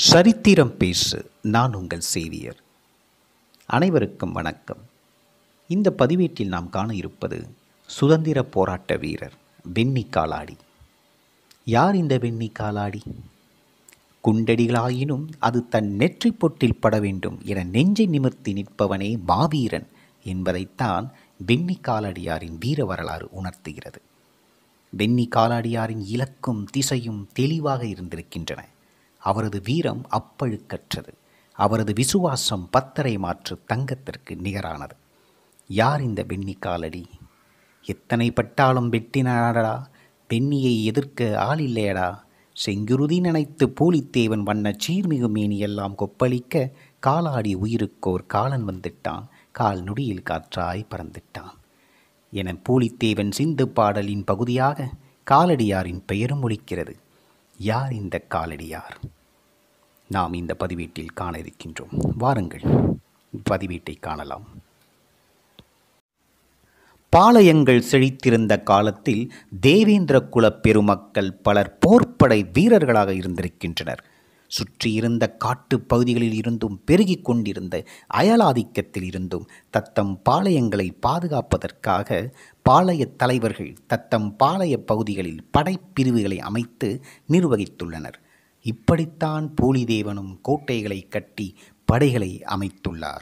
சரித்திரம் பேசு நான் உங்கள் சேவியர் அனைவருக்கும் வணக்கம் இந்த பதிவேட்டில் நாம் காண இருப்பது சுதந்திர போராட்ட வீரர் வெண்ணி காலாடி யார் இந்த வெண்ணி காலாடி குண்டடிகளாயினும் அது தன் நெற்றி பொட்டில் பட வேண்டும் என நெஞ்சை நிமிர்த்தி நிற்பவனே மாவீரன் என்பதைத்தான் வெண்ணி காலடியாரின் வீர வரலாறு உணர்த்துகிறது வெண்ணி காலாடியாரின் இலக்கும் திசையும் தெளிவாக இருந்திருக்கின்றன அவரது வீரம் அப்பழுக்கற்றது அவரது விசுவாசம் பத்தரை மாற்று தங்கத்திற்கு நிகரானது யார் இந்த வெண்ணி காலடி எத்தனை பட்டாலும் வெட்டினாடா பெண்ணியை எதிர்க்க ஆள் இல்லையடா செங்குருதி நினைத்து பூலித்தேவன் வண்ண சீர்மிகு மேனியெல்லாம் கொப்பளிக்க காலாடி உயிருக்கோர் காலன் வந்துட்டான் கால் நொடியில் காற்றாய் பறந்துட்டான் என பூலித்தேவன் சிந்து பாடலின் பகுதியாக காலடியாரின் பெயரும் ஒலிக்கிறது யார் இந்த காலடியார் நாம் இந்த பதிவேட்டில் காண இருக்கின்றோம் வாருங்கள் பதிவேட்டை காணலாம் பாளையங்கள் செழித்திருந்த காலத்தில் தேவேந்திர குலப் பெருமக்கள் பலர் போர்ப்படை வீரர்களாக இருந்திருக்கின்றனர் சுற்றியிருந்த காட்டுப் பகுதிகளில் இருந்தும் பெருகிக் கொண்டிருந்த அயலாதிக்கத்தில் இருந்தும் தத்தம் பாளையங்களை பாதுகாப்பதற்காக பாளைய தலைவர்கள் தத்தம் பாளைய பகுதிகளில் படைப்பிரிவுகளை அமைத்து நிர்வகித்துள்ளனர் இப்படித்தான் பூலிதேவனும் கோட்டைகளை கட்டி படைகளை அமைத்துள்ளார்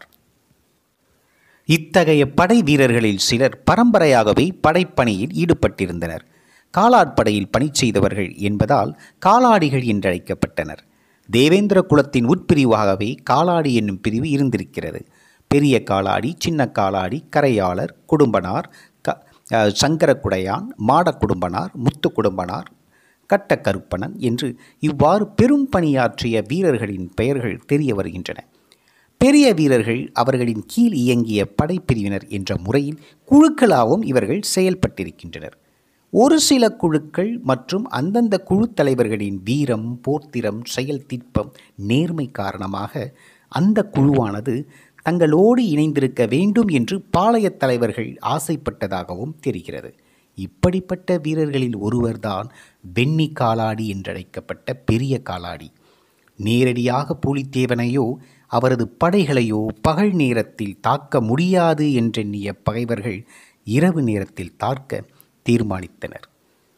இத்தகைய படை வீரர்களில் சிலர் பரம்பரையாகவே படைப்பணியில் ஈடுபட்டிருந்தனர் காலாட்படையில் பணி செய்தவர்கள் என்பதால் காலாடிகள் என்றழைக்கப்பட்டனர் தேவேந்திர குலத்தின் உட்பிரிவாகவே காலாடி என்னும் பிரிவு இருந்திருக்கிறது பெரிய காலாடி சின்ன காலாடி கரையாளர் குடும்பனார் க சங்கரக்குடையான் மாட குடும்பனார் முத்து குடும்பனார் கட்ட கருப்பணன் என்று இவ்வாறு பெரும் பணியாற்றிய வீரர்களின் பெயர்கள் தெரிய வருகின்றன பெரிய வீரர்கள் அவர்களின் கீழ் இயங்கிய படைப்பிரிவினர் என்ற முறையில் குழுக்களாகவும் இவர்கள் செயல்பட்டிருக்கின்றனர் ஒரு சில குழுக்கள் மற்றும் அந்தந்த குழு தலைவர்களின் வீரம் போர்த்திரம் செயல் திட்பம் நேர்மை காரணமாக அந்த குழுவானது தங்களோடு இணைந்திருக்க வேண்டும் என்று பாளைய தலைவர்கள் ஆசைப்பட்டதாகவும் தெரிகிறது இப்படிப்பட்ட வீரர்களில் ஒருவர்தான் வெண்ணி காலாடி என்றழைக்கப்பட்ட பெரிய காலாடி நேரடியாக பூலித்தேவனையோ அவரது படைகளையோ பகல் நேரத்தில் தாக்க முடியாது என்றெண்ணிய பகைவர்கள் இரவு நேரத்தில் தாக்க தீர்மானித்தனர்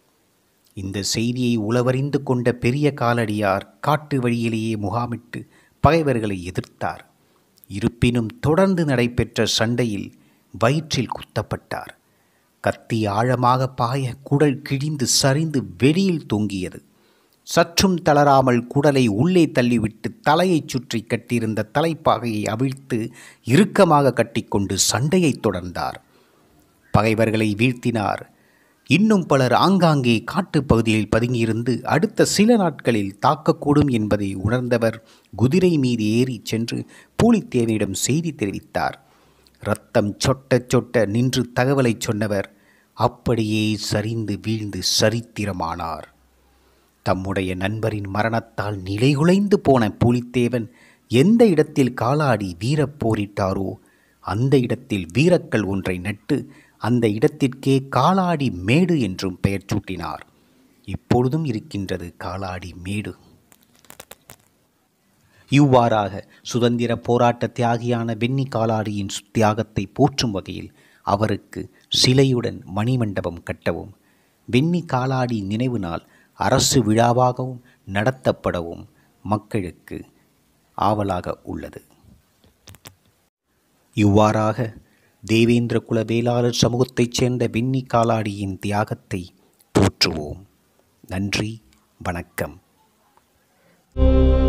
இந்த செய்தியை உளவறிந்து கொண்ட பெரிய காலடியார் காட்டு வழியிலேயே முகாமிட்டு பகைவர்களை எதிர்த்தார் இருப்பினும் தொடர்ந்து நடைபெற்ற சண்டையில் வயிற்றில் குத்தப்பட்டார் கத்தி ஆழமாக பாய குடல் கிழிந்து சரிந்து வெளியில் தொங்கியது சற்றும் தளராமல் குடலை உள்ளே தள்ளிவிட்டு தலையைச் சுற்றி கட்டியிருந்த தலைப்பாகையை அவிழ்த்து இறுக்கமாக கட்டிக்கொண்டு சண்டையை தொடர்ந்தார் பகைவர்களை வீழ்த்தினார் இன்னும் பலர் ஆங்காங்கே காட்டுப் பகுதியில் பதுங்கியிருந்து அடுத்த சில நாட்களில் தாக்கக்கூடும் என்பதை உணர்ந்தவர் குதிரை மீது ஏறி சென்று பூலித்தேவனிடம் செய்தி தெரிவித்தார் ரத்தம் சொட்ட சொட்ட நின்று தகவலை சொன்னவர் அப்படியே சரிந்து வீழ்ந்து சரித்திரமானார் தம்முடைய நண்பரின் மரணத்தால் நிலைகுலைந்து போன பூலித்தேவன் எந்த இடத்தில் காலாடி வீரப் போரிட்டாரோ அந்த இடத்தில் வீரக்கல் ஒன்றை நட்டு அந்த இடத்திற்கே காலாடி மேடு என்றும் பெயர் சூட்டினார் இப்பொழுதும் இருக்கின்றது காலாடி மேடு இவ்வாறாக சுதந்திர போராட்ட தியாகியான வெண்ணி காலாடியின் தியாகத்தை போற்றும் வகையில் அவருக்கு சிலையுடன் மணிமண்டபம் கட்டவும் வெண்ணி காலாடி நினைவு நாள் அரசு விழாவாகவும் நடத்தப்படவும் மக்களுக்கு ஆவலாக உள்ளது இவ்வாறாக தேவேந்திர குல வேளாளர் சமூகத்தைச் சேர்ந்த வெண்ணி காலாடியின் தியாகத்தை போற்றுவோம் நன்றி வணக்கம்